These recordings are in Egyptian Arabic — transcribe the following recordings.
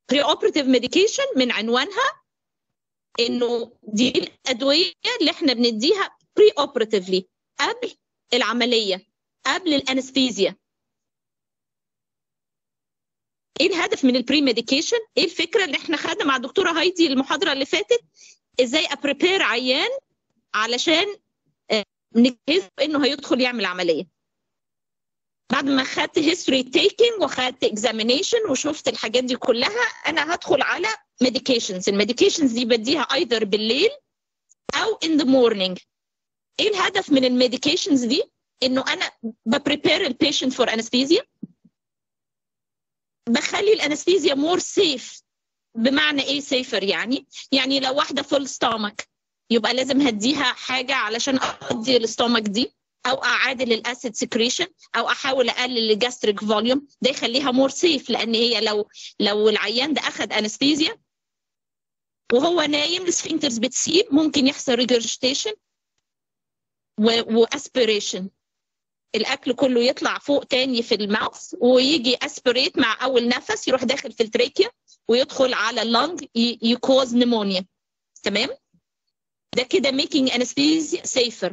بري اوبراتيف ميديكيشن من عنوانها انه دي الادويه اللي احنا بنديها بري اوبراتيفلي قبل العمليه قبل الانستيزيا ايه الهدف من البري ميديكيشن ايه الفكره اللي احنا خدنا مع الدكتوره هايدي المحاضره اللي فاتت ازاي ابريبير عيان علشان نجهزه انه هيدخل يعمل عمليه بعد ما خدت هيستوري تيكينج وخدت اكزامينيشن وشفت الحاجات دي كلها انا هدخل على ميديكيشنز الميديكيشنز دي بديها ايذر بالليل او ان ذا مورنينج ايه الهدف من الميديكيشنز دي انه انا ببريبير البيشنت فور انستيزيا بخلي الانستيزيا مور سيف بمعنى ايه سيفر يعني يعني لو واحده فول ستومك يبقى لازم هديها حاجه علشان اقضي الستومك دي او اعادل الاسيد سكريشن او احاول اقلل الجاستريك فوليوم ده يخليها مور سيف لان هي لو لو العيان ده اخذ انستيزيا وهو نايم السفنكترز بتسيب ممكن يحصل ريجرجيتيشن واسبيريشن الاكل كله يطلع فوق تاني في الماوث ويجي اسبريت مع اول نفس يروح داخل في التريكيا ويدخل على اللنج يكوز نيمونيا تمام ده كده making anesthesia safer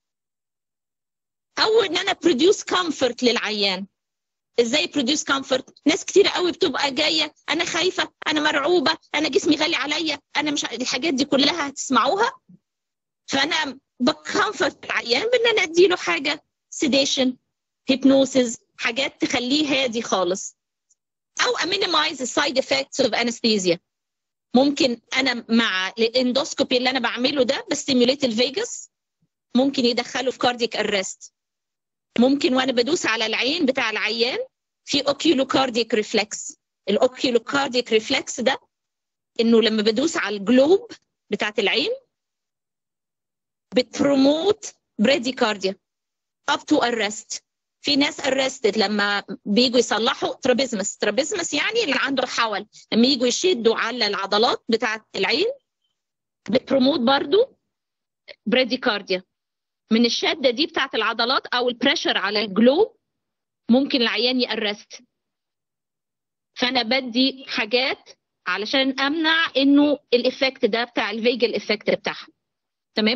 او ان انا produce comfort للعيان ازاي produce comfort ناس كتير قوي بتبقى جايه انا خايفه انا مرعوبه انا جسمي غالي عليا انا مش الحاجات دي كلها هتسمعوها فانا بكمفرت العيان بان انا اديله حاجه sedation hypnosis حاجات تخليه هادي خالص او minimize the side effects of anesthesia ممكن انا مع الاندوسكوبي اللي انا بعمله ده بستيموليت الفيجاس ممكن يدخله في كارديك ارست ممكن وانا بدوس على العين بتاع العيان في اوكيولو كارديك ريفلكس الاوكيولو كارديك ريفلكس ده انه لما بدوس على الجلوب بتاعت العين بتبروموت بريديكارديا up to arrest في ناس arrested لما بيجوا يصلحوا ترابيزمس ترابيزمس يعني اللي عنده حول لما يجوا يشدوا على العضلات بتاعه العين بتبروموت برضو بريديكارديا من الشده دي بتاعه العضلات او البريشر على الجلوب ممكن العيان يأرست فانا بدي حاجات علشان امنع انه الايفكت ده بتاع الفيجل افكت بتاعها تمام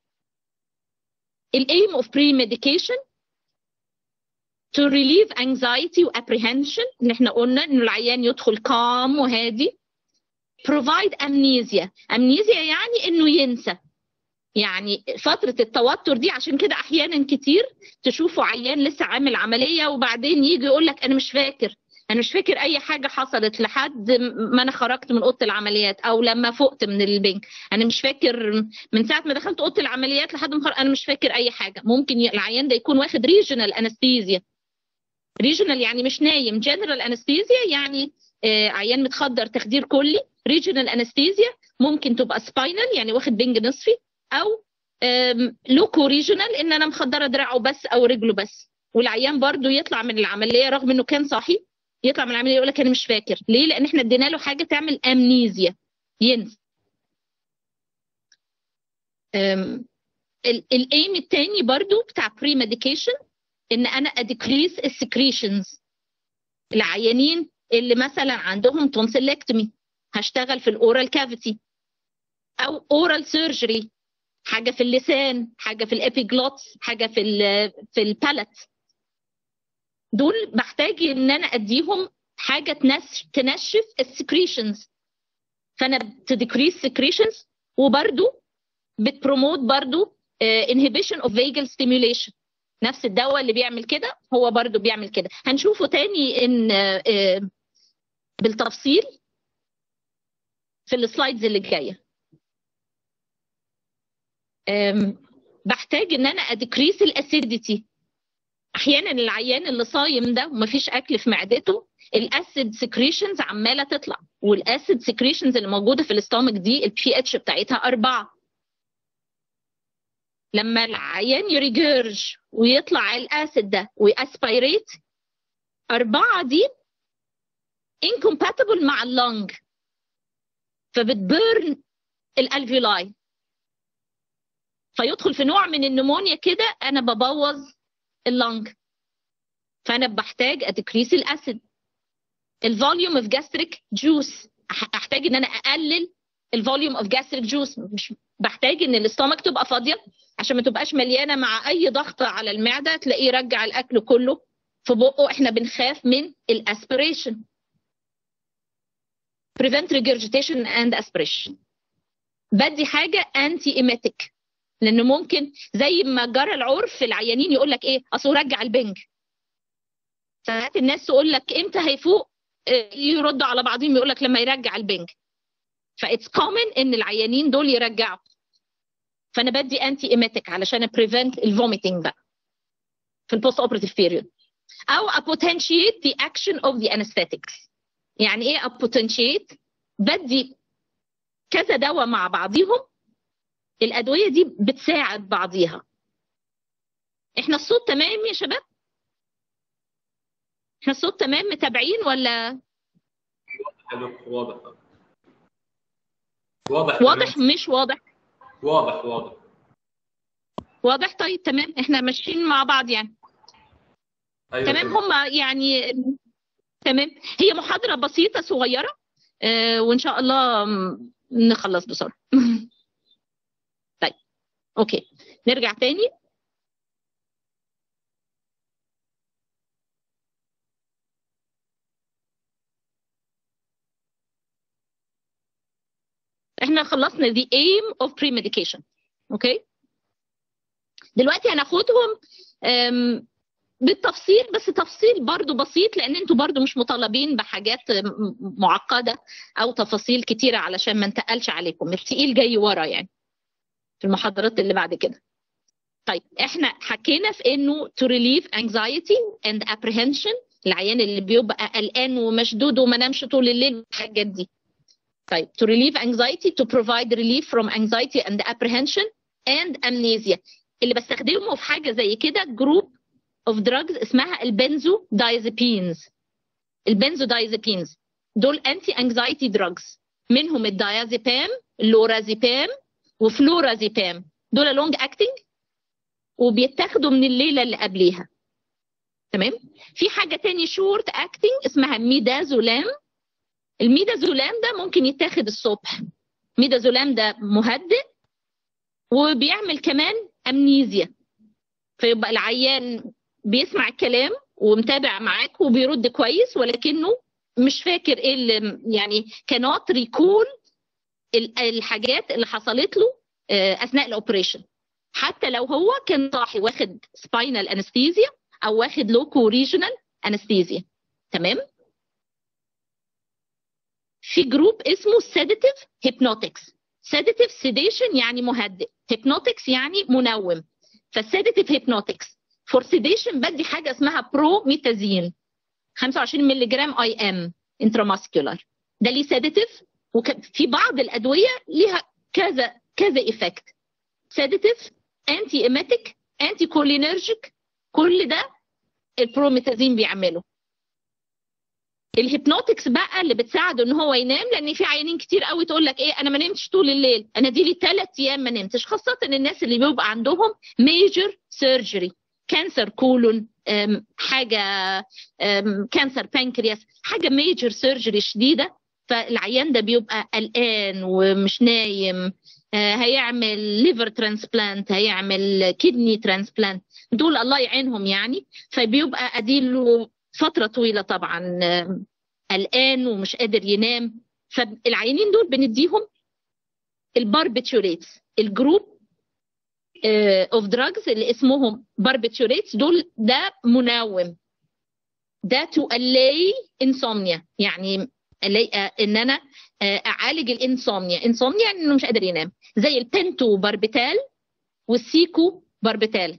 الايم اوف بري ميديكيشن to relieve anxiety و apprehension اللي احنا قلنا انه العيان يدخل calm وهادي provide amnesia amnesia يعني انه ينسى يعني فترة التوتر دي عشان كده احيانا كتير تشوفوا عيان لسه عامل عملية وبعدين يجي يقول لك انا مش فاكر انا مش فاكر اي حاجه حصلت لحد ما انا خرجت من اوضه العمليات او لما فقت من البنك انا مش فاكر من ساعه ما دخلت اوضه العمليات لحد ما انا مش فاكر اي حاجه ممكن العيان ده يكون واخد ريجونال انستيزيا ريجونال يعني مش نايم جنرال انستيزيا يعني آه عيان متخدر تخدير كلي ريجونال انستيزيا ممكن تبقى سباينال يعني واخد بنج نصفي او لوكو ريجونال ان انا مخدره دراعه بس او رجله بس والعيان برضو يطلع من العمليه رغم انه كان صاحي يطلع من العمليه يقول لك انا مش فاكر ليه لان احنا ادينا له حاجه تعمل امنيزيا ينسى الايم الثاني برضو بتاع بري ميديكيشن ان انا اديكريس السكريشنز العيانين اللي مثلا عندهم تونسيلكتومي هشتغل في الاورال كافيتي او اورال سيرجري حاجه في اللسان حاجه في الابيجلوتس حاجه في ال في البالت دول بحتاج ان انا اديهم حاجه تنشف تنشف السكريشنز فانا بتديكريس سكريشنز وبرده بتبروموت برده انهبيشن اوف فيجل ستيميوليشن نفس الدواء اللي بيعمل كده هو برده بيعمل كده هنشوفه تاني ان uh, بالتفصيل في السلايدز اللي جايه um, بحتاج ان انا اديكريس الاسيديتي احيانا العيان اللي صايم ده ومفيش اكل في معدته الاسيد سكريشنز عماله تطلع والاسيد سكريشنز اللي موجوده في الاستومك دي البي اتش بتاعتها أربعة لما العيان يريجرج ويطلع الاسيد ده ويأسبيريت أربعة دي incompatible مع اللنج فبتبرن الالفيولاي فيدخل في نوع من النمونيا كده انا ببوظ اللنج فانا بحتاج ادكريس الاسيد الفوليوم اوف جاستريك جوس احتاج ان انا اقلل الفوليوم اوف جاستريك جوس مش بحتاج ان الاستومك تبقى فاضيه عشان ما تبقاش مليانه مع اي ضغط على المعده تلاقيه يرجع الاكل كله في بقه احنا بنخاف من الاسبريشن prevent regurgitation and aspiration بدي حاجه انتي ايميتيك لانه ممكن زي ما جرى العرف العيانين يقول لك ايه اصل رجع البنج ساعات الناس تقول لك امتى هيفوق يردوا على بعضهم يقول لك لما يرجع البنج فاتس كومن ان العيانين دول يرجعوا فانا بدي انتي ايميتيك علشان بريفنت الفوميتنج بقى في البوست اوبراتيف بيريود او ابوتنشيت ذا اكشن اوف ذا انستاتيكس يعني ايه ابوتنشيت بدي كذا دواء مع بعضهم الادويه دي بتساعد بعضيها احنا الصوت تمام يا شباب احنا الصوت تمام متابعين ولا واضح واضح واضح مش واضح واضح واضح واضح طيب تمام احنا ماشيين مع بعض يعني أيوة تمام هم يعني تمام هي محاضرة بسيطة صغيرة آه وإن شاء الله نخلص بسرعة طيب أوكي نرجع تاني احنا خلصنا the aim of pre-medication اوكي دلوقتي هناخدهم بالتفصيل بس تفصيل برضو بسيط لان انتوا برضو مش مطالبين بحاجات معقده او تفاصيل كتيره علشان ما نتقلش عليكم التقيل جاي ورا يعني في المحاضرات اللي بعد كده طيب احنا حكينا في انه to relieve anxiety and apprehension العيان اللي بيبقى قلقان ومشدود وما نامش طول الليل الحاجات دي طيب to relieve anxiety to provide relief from anxiety and apprehension and amnesia اللي بستخدمه في حاجه زي كده جروب اوف دراجز اسمها البنزو دايزابينز البنزو دايزابينز دول انتي انكزايتي دراجز منهم الدايازيبام اللورازيبام وفلورازيبام دول لونج اكتنج وبيتاخدوا من الليله اللي قبليها تمام في حاجه تاني شورت اكتنج اسمها ميدازولام الميدازولام ده ممكن يتاخد الصبح ميدازولام ده مهدئ وبيعمل كمان امنيزيا فيبقى العيان بيسمع الكلام ومتابع معاك وبيرد كويس ولكنه مش فاكر ايه اللي يعني كانوت ريكول الحاجات اللي حصلت له اثناء الاوبريشن حتى لو هو كان صاحي واخد سباينال انستيزيا او واخد لوكو ريجونال انستيزيا تمام في جروب اسمه سيداتيف هيبنوتكس سيداتيف سيديشن يعني مهدئ هيبنوتكس يعني منوم فالسيداتيف هيبنوتكس فور سيديشن بدي حاجه اسمها برو ميتازين 25 مللي جرام اي ام انتراماسكولار ده ليه سيداتيف وفي بعض الادويه ليها كذا كذا ايفكت سيداتيف انتي ايميتيك انتي كولينرجيك كل ده البروميتازين بيعمله الهيبنوتكس بقى اللي بتساعده ان هو ينام لان في عيانين كتير قوي تقول لك ايه انا ما نمتش طول الليل انا دي لي ثلاث ايام ما نمتش خاصه الناس اللي بيبقى عندهم ميجر سيرجري كانسر كولون حاجه كانسر بانكرياس حاجه ميجر سيرجري شديده فالعيان ده بيبقى قلقان ومش نايم هيعمل ليفر ترانسبلانت هيعمل كدني ترانسبلانت دول الله يعينهم يعني فبيبقى اديله فتره طويله طبعا قلقان ومش قادر ينام فالعيانين دول بنديهم الباربيتوريتس الجروب اوف دراجز اللي اسمهم باربيتوريتس دول ده منوم ده تو الاي انسومنيا يعني ان انا اعالج الانسومنيا انسومنيا يعني انه مش قادر ينام زي البنتو باربيتال والسيكو باربيتال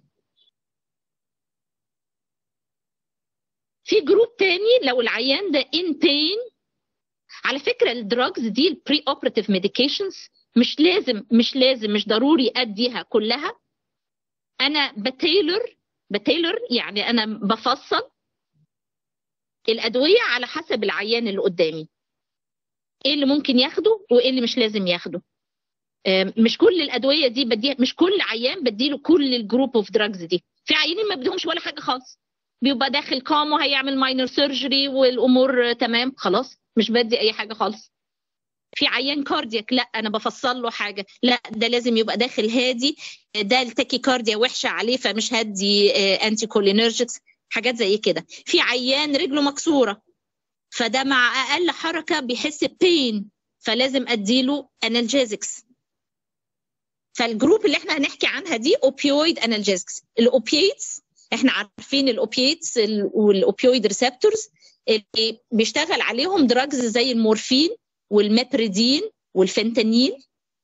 في جروب تاني لو العيان ده ان بين على فكره الدراجز دي البري اوبراتيف ميديكيشنز مش لازم مش لازم مش ضروري اديها كلها انا بتيلر بتيلر يعني انا بفصل الادويه على حسب العيان اللي قدامي ايه اللي ممكن ياخده وايه اللي مش لازم ياخده مش كل الادويه دي بديها مش كل عيان بديله كل الجروب اوف دراجز دي في عيانين ما بديهمش ولا حاجه خالص بيبقى داخل كام وهيعمل ماينر سيرجري والامور تمام خلاص مش بدي اي حاجه خالص في عيان كاردياك لا انا بفصل له حاجه لا ده لازم يبقى داخل هادي ده التاكي كارديا وحشه عليه فمش هدي انتي كولينرجيكس حاجات زي كده في عيان رجله مكسوره فده مع اقل حركه بيحس بين فلازم اديله انالجيزكس فالجروب اللي احنا هنحكي عنها دي اوبيويد انالجيزكس الاوبييتس احنا عارفين الاوبييتس والاوبيويد ريسبتورز اللي بيشتغل عليهم دراجز زي المورفين والميبريدين والفنتانيل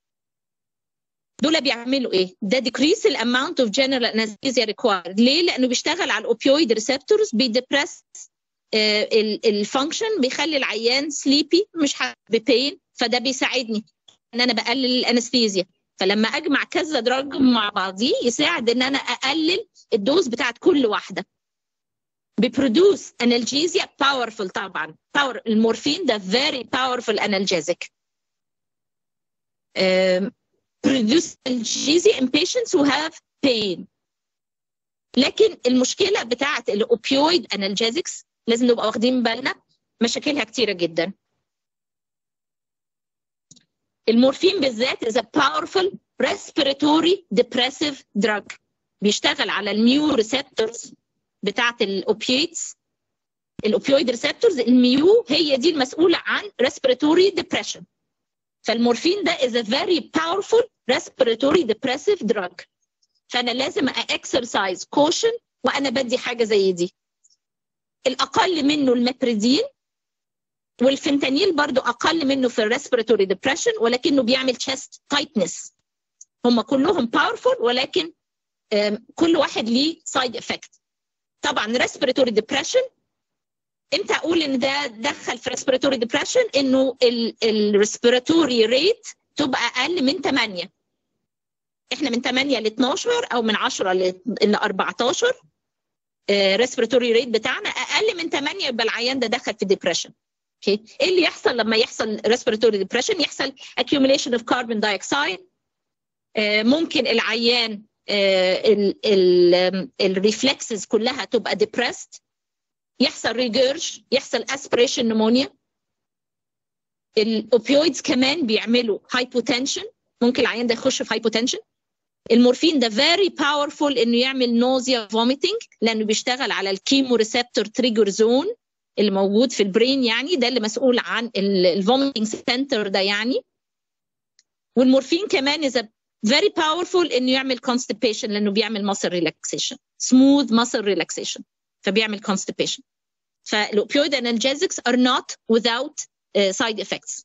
دول بيعملوا ايه؟ ده decrease الاماونت اوف جنرال انستيزيا ريكوايرد ليه؟ لانه بيشتغل على الاوبيويد ريسبتورز بيدبرس الفانكشن بيخلي العيان سليبي مش ببين فده بيساعدني ان انا بقلل الانستيزيا فلما اجمع كذا دراج مع بعضيه يساعد ان انا اقلل الدوز بتاعت كل واحده بيبرودوس انالجيزيا باورفul طبعا باور المورفين ده very powerful analgesic um, produce analgesia in patients who have pain لكن المشكله بتاعت الاوبيويد انالجيزكس لازم نبقى واخدين بالنا مشاكلها كتيره جدا المورفين بالذات is a powerful respiratory depressive drug بيشتغل على الميو ريسبتورز بتاعت الاوبيويدز الاوبيويد ريسبتورز الميو هي دي المسؤوله عن respiratory depression فالمورفين ده is a very powerful respiratory depressive drug فانا لازم اكسرسايز كوشن وانا بدي حاجه زي دي الاقل منه المتريدين والفنتانيل برضو اقل منه في الريسبيراتوري ديبريشن ولكنه بيعمل تشست تايتنس هم كلهم باورفول ولكن كل واحد ليه سايد افكت طبعا ريسبيراتوري ديبريشن امتى اقول ان ده دخل في ريسبيراتوري ديبريشن انه الريسبيراتوري ريت تبقى اقل من 8 احنا من 8 ل 12 او من 10 ل 14 ريسبيراتوري ريت بتاعنا اقل من 8 يبقى العيان ده دخل في ديبريشن اوكي ايه اللي يحصل لما يحصل ريسبيراتوري ديبريشن يحصل accumulation of carbon dioxide ممكن العيان الريفلكسز كلها تبقى depressed يحصل ريجيرج يحصل aspiration pneumonia الاوبيويدز كمان بيعملوا hypotension ممكن العيان ده يخش في hypotension المورفين ده very powerful انه يعمل nausea vomiting لانه بيشتغل على الكيمو ريسبتور تريجر زون اللي موجود في البرين يعني ده اللي مسؤول عن الفوميتنج سنتر ده يعني والمورفين كمان is very powerful انه يعمل constipation لانه بيعمل muscle relaxation smooth muscle relaxation فبيعمل constipation فالاوبيويد analgesics are not without uh, side effects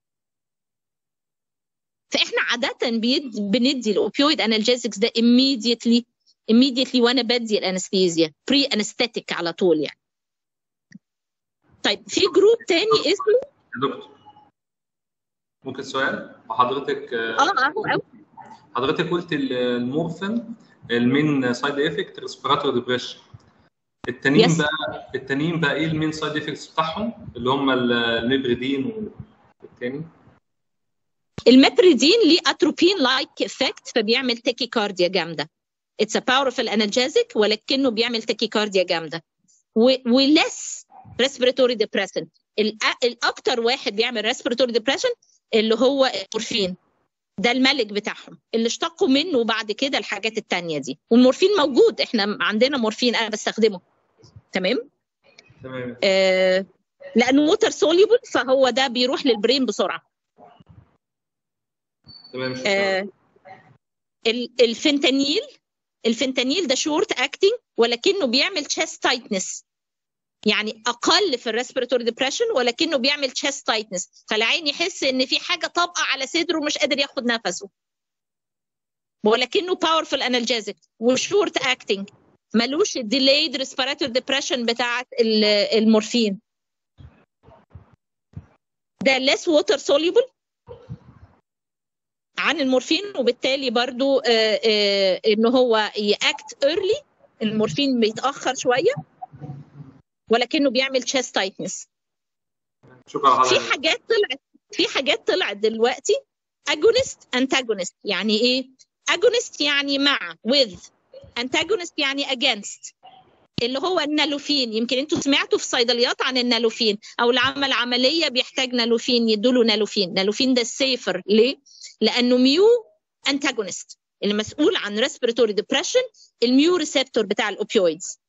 فاحنا عاده بندي الاوبيويد analgesics ده immediately immediately وانا بدي الانستيزيا بري انستيتيك على طول يعني طيب في جروب تاني اسمه يا دكتور ممكن سؤال حضرتك اه اهو اهو حضرتك قلت المورفين المين سايد افكت ريسبيراتوري ديبريشن التانيين Yes. بقى التانيين بقى ايه المين سايد افكتس بتاعهم اللي هم الميبريدين والتاني الميبريدين ليه اتروبين لايك افكت فبيعمل تاكيكارديا جامده اتس ا باورفul انالجيزك ولكنه بيعمل تاكيكارديا جامده ولس ريسبيراتوري ديبريسنت الاكتر واحد بيعمل ريسبيراتوري ديبريشن اللي هو المورفين ده الملك بتاعهم اللي اشتقوا منه بعد كده الحاجات التانية دي والمورفين موجود احنا عندنا مورفين انا بستخدمه تمام تمام آه لانه ووتر سوليبل فهو ده بيروح للبرين بسرعه تمام شكرا آه ال- الفنتانيل الفنتانيل ده شورت اكتنج ولكنه بيعمل تشيست تايتنس يعني اقل في الريسبيراتوري ديبريشن ولكنه بيعمل تشيست تايتنس فالعين يحس ان في حاجه طابقه على صدره ومش قادر ياخد نفسه ولكنه باورفul انالجيزك وشورت اكتنج ملوش الديلايد ريسبيراتوري ديبريشن بتاعت ال- المورفين ده less water soluble عن المورفين وبالتالي برضو آه، آه، ان هو ياكت ايرلي المورفين بيتاخر شويه ولكنه بيعمل chest tightness شكرا في حضرتك حاجات طلعت في حاجات طلعت دلوقتي agonist antagonist يعني ايه agonist يعني مع with antagonist يعني against اللي هو النالوفين يمكن انتوا سمعتوا في الصيدليات عن النالوفين او اللي عمل عمليه بيحتاج نالوفين يدوا له نالوفين نالوفين ده السيفر ليه لانه ميو انتاجونست اللي مسؤول عن ريسبيراتوري ديبريشن الميو ريسبتور بتاع الاوبيويدز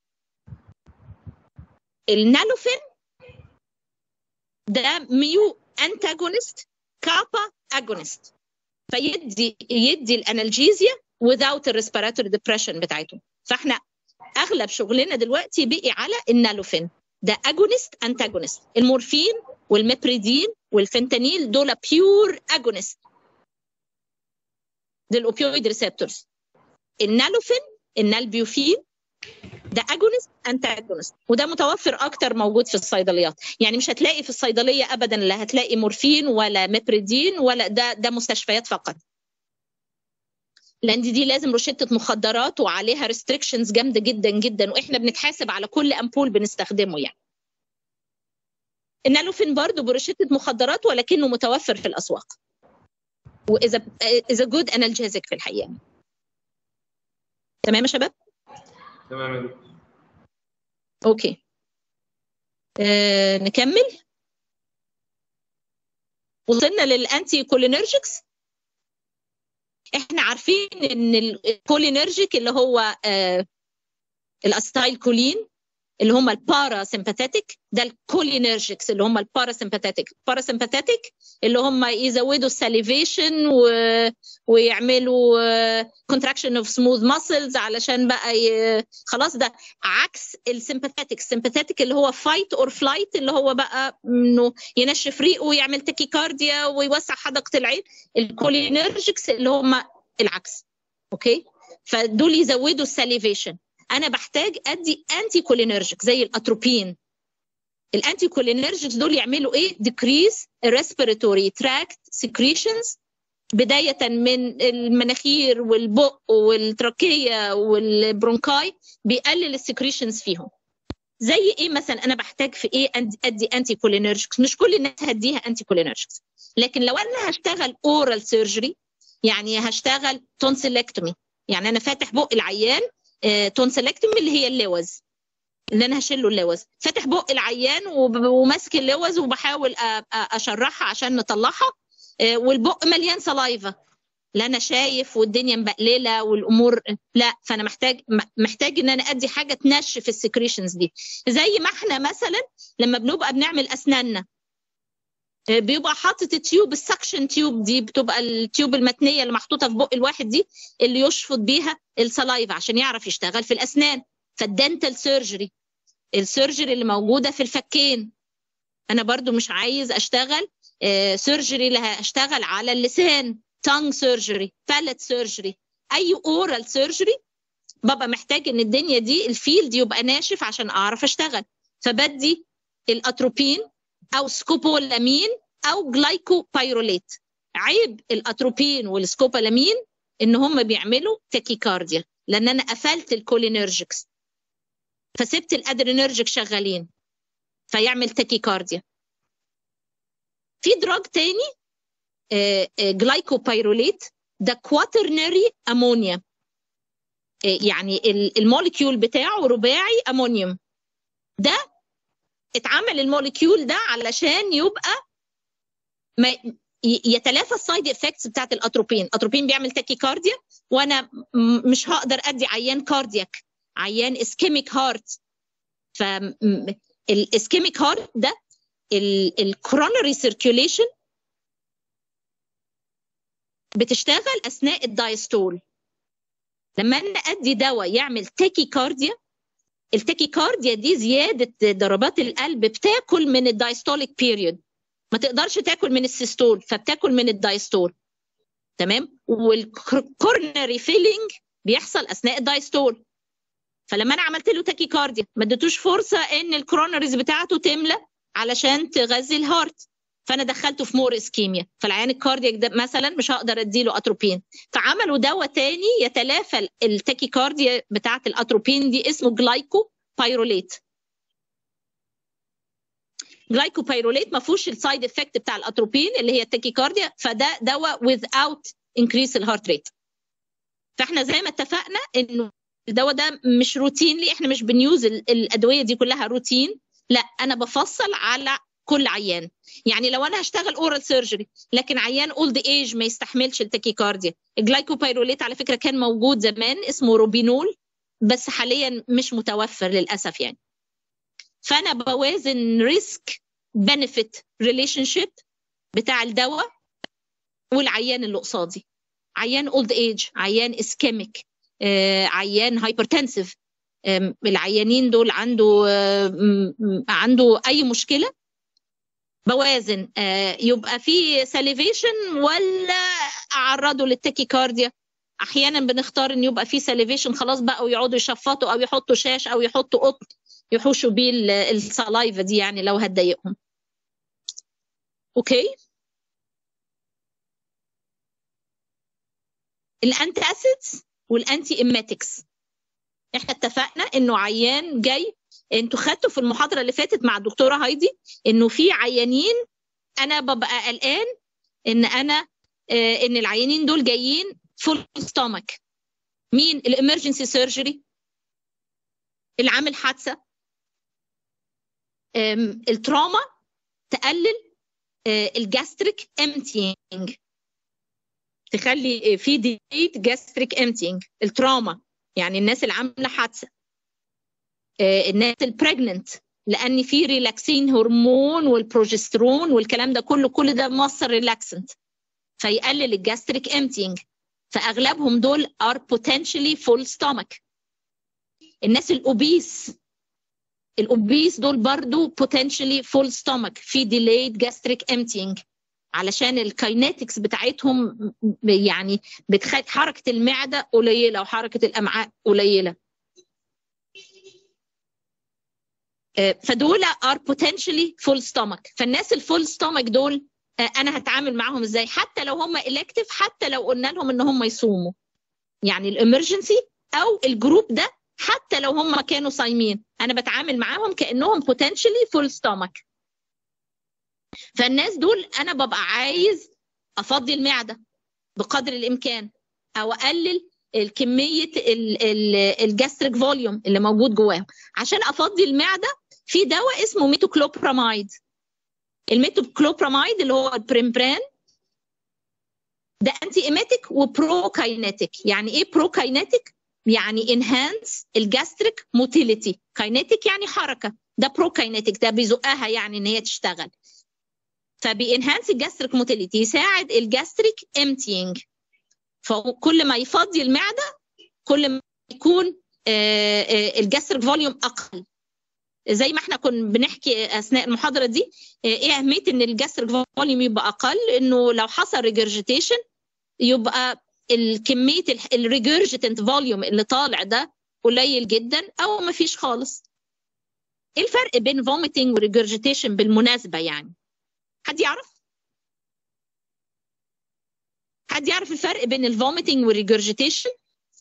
النالوفين ده ميو انتاجونست كابا اجونست فيدي يدي الانالجيزيا without الريسبيراتوري ديبريشن بتاعته فاحنا اغلب شغلنا دلوقتي بقي على النالوفين ده اجونست انتاجونست المورفين والميبريدين والفنتانيل دول بيور اجونست للاوبيويد ريسبتورز النالوفين النالبيوفين ده اجونست انتاجونست وده متوفر اكتر موجود في الصيدليات يعني مش هتلاقي في الصيدليه ابدا لا هتلاقي مورفين ولا ميبريدين ولا ده ده مستشفيات فقط لان دي لازم روشته مخدرات وعليها ريستريكشنز جامده جدا جدا واحنا بنتحاسب على كل امبول بنستخدمه يعني النالوفين برضه برشته مخدرات ولكنه متوفر في الاسواق واذا اذا جود انالجيزك في الحقيقه تمام يا شباب تمام يا دكتور اوكي آه نكمل وصلنا للانتي كولينرجيكس احنا عارفين ان الكولينرجيك اللي هو آه الاستايل كولين اللي هم البارا سمباثيتك ده الكولينرجيكس اللي هم البارا سمباثيتك البارا سمباثيتك اللي هم يزودوا الساليفيشن و... ويعملوا كونتراكشن اوف سموث ماسلز علشان بقى ي... خلاص ده عكس السمباثيتك السمباثيتك اللي هو فايت اور فلايت اللي هو بقى انه ينشف ريقه ويعمل تكيكارديا ويوسع حدقه العين الكولينرجيكس اللي هم العكس اوكي فدول يزودوا الساليفيشن انا بحتاج ادي انتي كولينرجيك زي الاتروبين الانتي كولينرجيكس دول يعملوا ايه decrease respiratory tract secretions بداية من المناخير والبق والتراكية والبرونكاي بيقلل السكريشنز فيهم زي ايه مثلا انا بحتاج في ايه ادي انتي كولينرجيكس مش كل الناس هديها انتي كولينرجيكس لكن لو انا هشتغل اورال سيرجري يعني هشتغل تونسيلكتومي يعني انا فاتح بق العيان تونسيلكتومي اللي هي اللوز اللي انا هشيل له اللوز فاتح بق العيان وماسك اللوز وبحاول اشرحها عشان نطلعها والبق مليان سلايفا لا انا شايف والدنيا مبقلله والامور لا فانا محتاج محتاج ان انا ادي حاجه تنشف السكريشنز دي زي ما احنا مثلا لما بنبقى بنعمل اسناننا بيبقى حاطط التيوب السكشن تيوب دي بتبقى التيوب المتنيه اللي محطوطه في بق الواحد دي اللي يشفط بيها السلايفا عشان يعرف يشتغل في الاسنان فالدنتال سيرجري السيرجري اللي موجوده في الفكين انا برضو مش عايز اشتغل سيرجري اللي هشتغل على اللسان تانج سيرجري بالت سيرجري اي اورال سيرجري ببقى محتاج ان الدنيا دي الفيلد يبقى ناشف عشان اعرف اشتغل فبدي الاتروبين او سكوبولامين او جلايكوبيروليت عيب الاتروبين والسكوبولامين ان هم بيعملوا تاكيكارديا لان انا قفلت الكولينرجيكس فسبت الادرينرجيك شغالين فيعمل تاكيكارديا في دراج تاني جلايكوبيروليت ده كواترنري امونيا يعني الموليكيول بتاعه رباعي امونيوم ده اتعمل الموليكيول ده علشان يبقى ما يتلافى السايد افكتس بتاعت الاتروبين الاتروبين بيعمل تاكيكارديا وانا مش هقدر ادي عيان كاردياك عيان اسكيميك هارت فالاسكيميك هارت ده الكورونري سيركيوليشن بتشتغل اثناء الدايستول لما انا ادي دواء يعمل تاكيكارديا التاكيكارديا دي زياده ضربات القلب بتاكل من الدايستوليك بيريود ما تقدرش تاكل من السيستول فبتاكل من الدايستول تمام والكورنري فيلينج بيحصل اثناء الدايستول فلما انا عملت له تاكيكارديا ما اديتوش فرصه ان الكرونريز بتاعته تملى علشان تغذي الهارت فانا دخلته في مور اسكيميا فالعيان الكاردياك ده مثلا مش هقدر اديله اتروبين فعملوا دواء تاني يتلافى التاكيكارديا بتاعه الاتروبين دي اسمه جلايكو بايروليت جلايكو بايروليت ما فيهوش السايد افكت بتاع الاتروبين اللي هي التاكيكارديا فده دواء without increase الهارت ريت فاحنا زي ما اتفقنا انه الدواء ده مش روتينلي احنا مش بنيوز الادويه دي كلها روتين لا انا بفصل على كل عيان يعني لو انا هشتغل اورال سيرجري لكن عيان اولد ايج ما يستحملش التاكيكارديا الجلايكوبيروليت على فكره كان موجود زمان اسمه روبينول بس حاليا مش متوفر للاسف يعني فانا بوازن ريسك بنفيت ريليشن شيب بتاع الدواء والعيان اللي قصادي عيان اولد ايج عيان اسكيميك آه، عيان هايبرتنسيف العيانين دول عنده آه، عنده اي مشكله بوازن آه، يبقى في ساليفيشن ولا اعرضه للتاكيكارديا احيانا بنختار ان يبقى في ساليفيشن خلاص بقوا يقعدوا يشفطوا او يحطوا شاش او يحطوا قطن يحوشوا بيه السلايفا دي يعني لو هتضايقهم اوكي الانتي اسيدز والانتي اماتكس احنا اتفقنا انه عيان جاي انتوا خدتوا في المحاضره اللي فاتت مع الدكتوره هايدي انه في عيانين انا ببقى قلقان ان انا آه، ان العيانين دول جايين فول ستومك مين الامرجنسي سيرجري اللي حادثه التراما تقلل آه، الجاستريك امتينج تخلي في ديت جاستريك امتينج التراما يعني الناس اللي عامله حادثه آه، الناس البريجننت لان في ريلاكسين هرمون والبروجسترون والكلام ده كله كل ده مصر ريلاكسنت فيقلل الجاستريك امتينج فاغلبهم دول are potentially full stomach الناس الاوبيس الاوبيس دول برضو potentially full stomach في delayed gastric emptying علشان الكاينetics بتاعتهم يعني بتخلي حركه المعده قليله وحركه الامعاء قليله فدول are potentially full stomach فالناس الفول stomach دول انا هتعامل معاهم ازاي حتى لو هم elective حتى لو قلنا لهم ان هم يصوموا يعني الامرجنسي او الجروب ده حتى لو هم كانوا صايمين انا بتعامل معاهم كانهم potentially full stomach فالناس دول انا ببقى عايز افضي المعده بقدر الامكان او اقلل الكميه الجاستريك فوليوم اللي موجود جواهم عشان افضي المعده في دواء اسمه ميتوكلوبراميد الميتوكلوبراميد اللي هو البريمبران ده انتي ايميتيك وبرو كاينيتيك يعني ايه برو كاينيتيك يعني انهانس الجاستريك موتيليتي كاينيتيك يعني حركه ده برو كاينيتيك ده بيزقها يعني ان هي تشتغل فبينهانس الجاستريك موتيليتي يساعد الجاستريك امتينج فكل ما يفضي المعده كل ما يكون الجاستريك فوليوم اقل زي ما احنا كنا بنحكي اثناء المحاضره دي ايه اهميه ان الجاستريك فوليوم يبقى اقل انه لو حصل ريجرجيتيشن يبقى الكميه الريجرجيتنت فوليوم اللي طالع ده قليل جدا او ما فيش خالص ايه الفرق بين فوميتنج وريجرجيتيشن بالمناسبه يعني حد يعرف حد يعرف الفرق بين الفوميتنج والريجرجيتيشن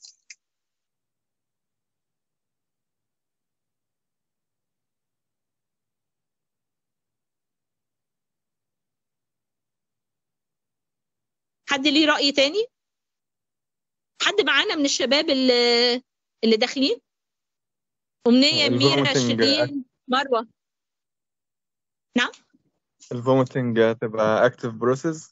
حد ليه رأي تاني حد معانا من الشباب اللي اللي داخلين أمنية ميرا شيرين مروة نعم الفوميتنج تبقى اكتف بروسيس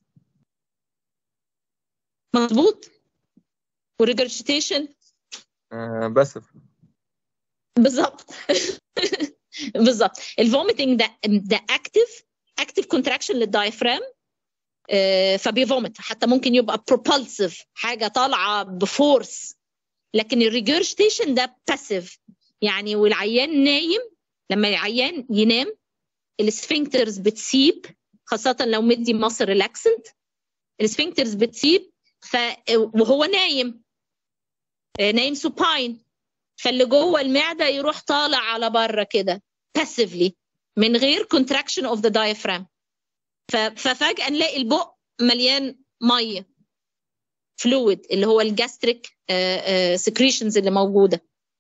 مظبوط والريجرجيتيشن بس بالظبط بالظبط الفوميتنج ده ده اكتف اكتف كونتراكشن للدايفرام فبيفومت حتى ممكن يبقى بروبالسيف حاجه طالعه بفورس لكن الريجرجيتيشن ده باسيف يعني والعيان نايم لما العيان ينام السفنكترز بتسيب خاصه لو مدي مصر ريلاكسنت السفنكترز بتسيب ف وهو نايم نايم سوباين فاللي جوه المعده يروح طالع على بره كده باسيفلي من غير contraction of the diaphragm ففجاه نلاقي البق مليان ميه فلويد اللي هو الجاستريك سكريشنز اللي موجوده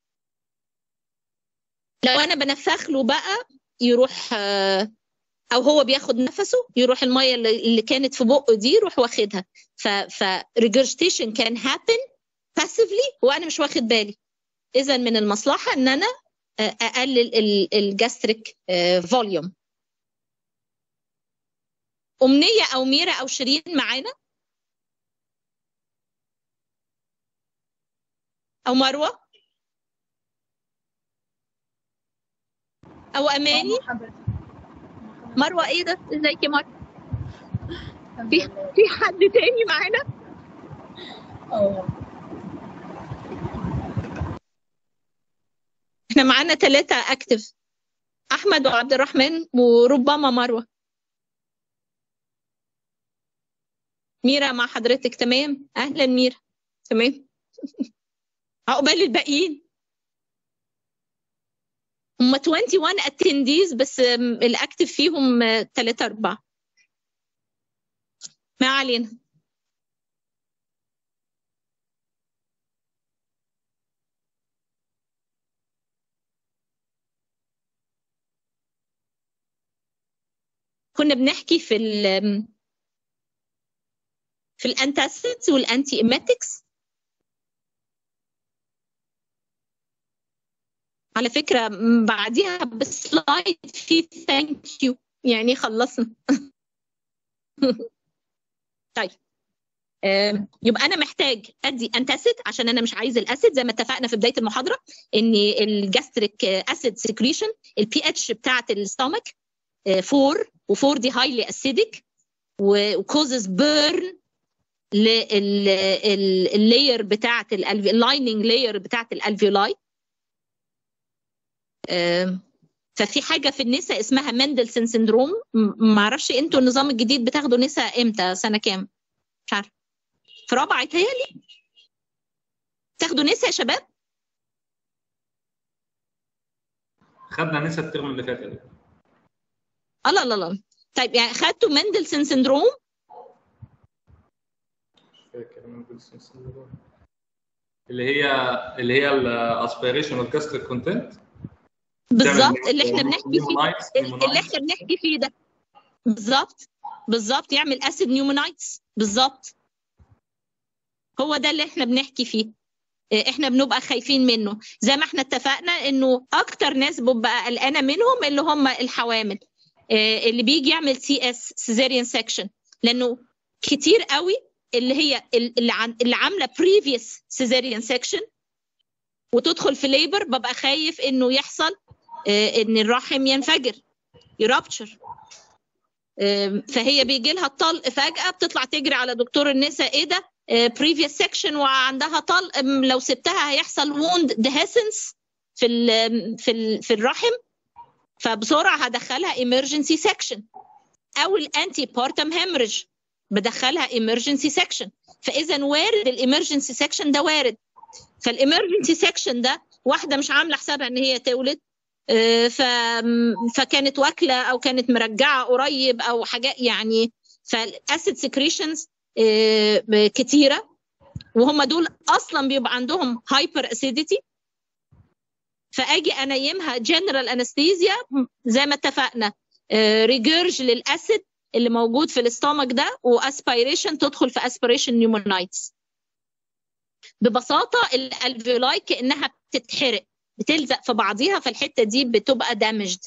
لو انا بنفخ له بقى يروح او هو بياخد نفسه يروح الميه اللي كانت في بقه دي يروح واخدها ف ف regurgitation can happen passively وانا مش واخد بالي اذا من المصلحه ان انا آه، اقلل الجاستريك فوليوم امنيه او ميرا او شيرين معانا او مروه او اماني مروه ايه ده ازيك يا مروه في في حد تاني معانا احنا معانا ثلاثة اكتف احمد وعبد الرحمن وربما مروه ميرا مع حضرتك تمام اهلا ميرا تمام عقبال الباقيين هم 21 اتنديز بس آم، الاكتف فيهم 3 4 ما علينا كنا بنحكي في ال في الانتاسيدز والانتي ايماتكس على فكرة م- بعديها بسلايد في ثانك يو يعني خلصنا طيب آم، يبقى انا محتاج ادي انتاسيد عشان انا مش عايز الاسيد زي ما اتفقنا في بدايه المحاضره ان الجاستريك اسيد سكريشن البي اتش بتاعت الستومك 4 و4 دي هايلي اسيدك وكوزز بيرن لللاير بتاعت اللايننج لاير بتاعت الالفيولاي آم، ففي حاجه في النساء اسمها مندلسون سندروم م- ما اعرفش انتوا النظام الجديد بتاخدوا نساء امتى سنه كام مش عارفه في رابعه يتهيألي تاخدوا نساء يا شباب خدنا نسا الترم اللي فات ده. الله الله الله طيب يعني خدتوا مندلسون سندروم فاكر من بولسون سندروم. اللي هي اللي هي الاسبيريشن اوف جاستريك كونتنت بالظبط اللي احنا بنحكي فيه اللي احنا بنحكي فيه ده بالظبط بالظبط يعمل اسيد نيومونايتس بالظبط هو ده اللي احنا بنحكي فيه إيه، احنا بنبقى خايفين منه زي ما احنا اتفقنا انه اكتر ناس ببقى قلقانه منهم اللي هم الحوامل إيه، اللي بيجي يعمل سي اس سيزيريان سكشن لانه كتير قوي اللي هي اللي, عن اللي عامله بريفيوس سيزيريان سكشن وتدخل في ليبر ببقى خايف انه يحصل آه، ان الرحم ينفجر يرابتشر فهي بيجي لها الطلق فجأة بتطلع تجري على دكتور النساء ايه ده بريفيوس سكشن وعندها طلق أم، لو سبتها هيحصل ووند ديهيسنس في ال في ال في الرحم فبسرعة هدخلها emergency section او الانتي بارتم هيمرج بدخلها emergency section فاذا وارد الامرجنسي سكشن ده وارد فالامرجنسي سكشن ده واحده مش عامله حسابها ان هي تولد آه، ف... فكانت واكله او كانت مرجعه قريب او حاجات يعني فالاسيد سكريشنز كتيره وهم دول اصلا بيبقى عندهم هايبر اسيديتي فاجي انيمها جنرال انستيزيا زي ما اتفقنا ريجيرج للاسيد اللي موجود في الاستومك ده واسبيريشن تدخل في اسبيريشن نيومونايتس ببساطه الالفيولاي كانها بتتحرق بتلزق في بعضيها فالحته دي بتبقى دامجد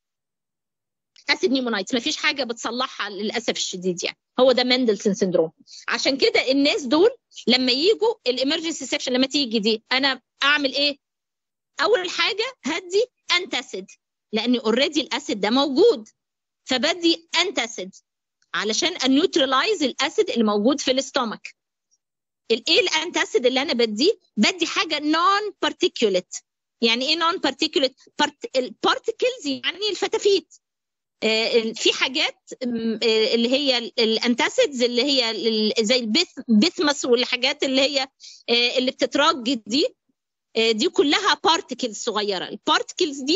اسيد نيومونايتس مفيش حاجه بتصلحها للاسف الشديد يعني هو ده مندلسون سندروم عشان كده الناس دول لما يجوا الامرجنسي سيكشن لما تيجي دي انا اعمل ايه اول حاجه هدي انتاسيد لان اوريدي الاسيد ده موجود فبدي انتاسيد علشان انيوترلايز الاسيد اللي موجود في الاستومك الايه الانتاسيد اللي انا بديه بدي حاجه نون بارتيكوليت يعني ايه نون بارتيكوليت البارتيكلز يعني الفتافيت آه، في حاجات م، آه، اللي هي الانتاسيدز اللي هي ال- زي البيثمس والحاجات اللي هي آه، اللي بتترج دي آه، دي كلها بارتيكلز صغيره البارتيكلز دي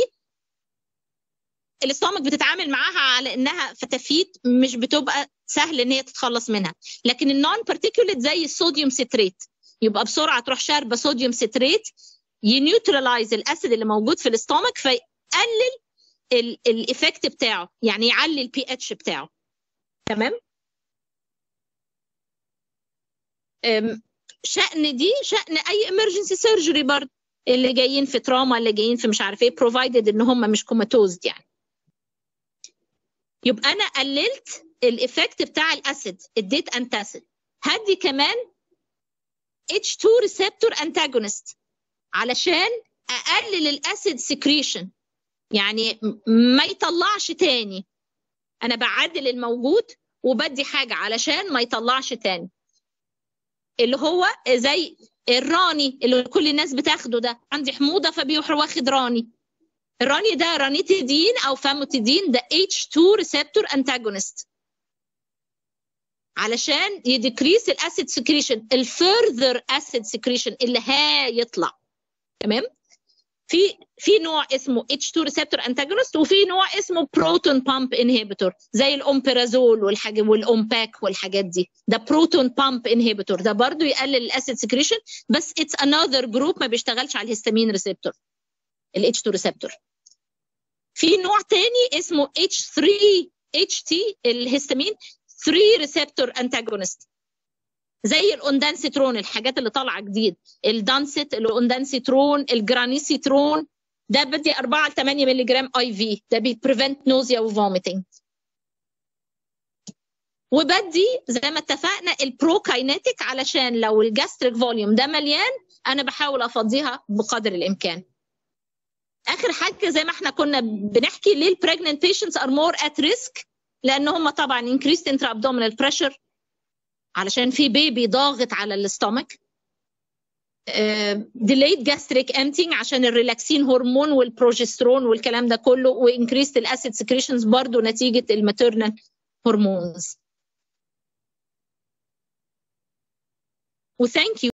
الاستومك بتتعامل معاها على انها فتافيت مش بتبقى سهل ان هي تتخلص منها لكن النون بارتيكوليت زي الصوديوم ستريت يبقى بسرعه تروح شاربه صوديوم ستريت ينيوترلايز الاسيد اللي موجود في الاستومك فيقلل الايفكت بتاعه يعني يعلي البي اتش بتاعه تمام أم، شأن دي شأن اي emergency surgery برضه اللي جايين في تراما اللي جايين في مش عارف ايه provided ان هم مش كوماتوزد يعني يبقى انا قللت الايفكت بتاع الاسيد اديت انتاسيد هدي كمان H2 receptor antagonist علشان اقلل الاسيد سكريشن يعني ما يطلعش تاني انا بعدل الموجود وبدي حاجه علشان ما يطلعش تاني اللي هو زي الراني اللي كل الناس بتاخده ده عندي حموضه فبيروح واخد راني الراني ده رانيتيدين او فاموتيدين ده H2 receptor antagonist علشان يديكريس الاسيد سكريشن الفيرذر اسيد سكريشن اللي هيطلع تمام في في نوع اسمه H2 receptor antagonist وفي نوع اسمه proton pump inhibitor زي الامبرازول والحاجة والامباك والحاجات دي ده proton pump inhibitor ده برضو يقلل الاسيد سكريشن بس it's another group ما بيشتغلش على الهستامين ريسبتور ال H2 ريسبتور في نوع تاني اسمه H3 HT الهستامين 3 ريسبتور انتاجونست زي الاوندانسيترون الحاجات اللي طالعه جديد الدانسيت الاوندانسيترون الجرانيسيترون ده بدي 4 ل 8 مللي جرام اي في ده بيبريفنت نوزيا وفوميتنج وبدي زي ما اتفقنا البروكاينيتيك علشان لو الجاستريك فوليوم ده مليان انا بحاول افضيها بقدر الامكان اخر حاجه زي ما احنا كنا بنحكي ليه البريجننت بيشنتس ار مور ات ريسك لان هم طبعا increased intra abdominal pressure علشان في بيبي ضاغط على الاستومك delayed gastric emptying عشان الريلاكسين هرمون والبروجسترون والكلام ده كله وانكريست الاسيد سكريشنز برضو نتيجه الماتيرنال هرمونز وثانك يو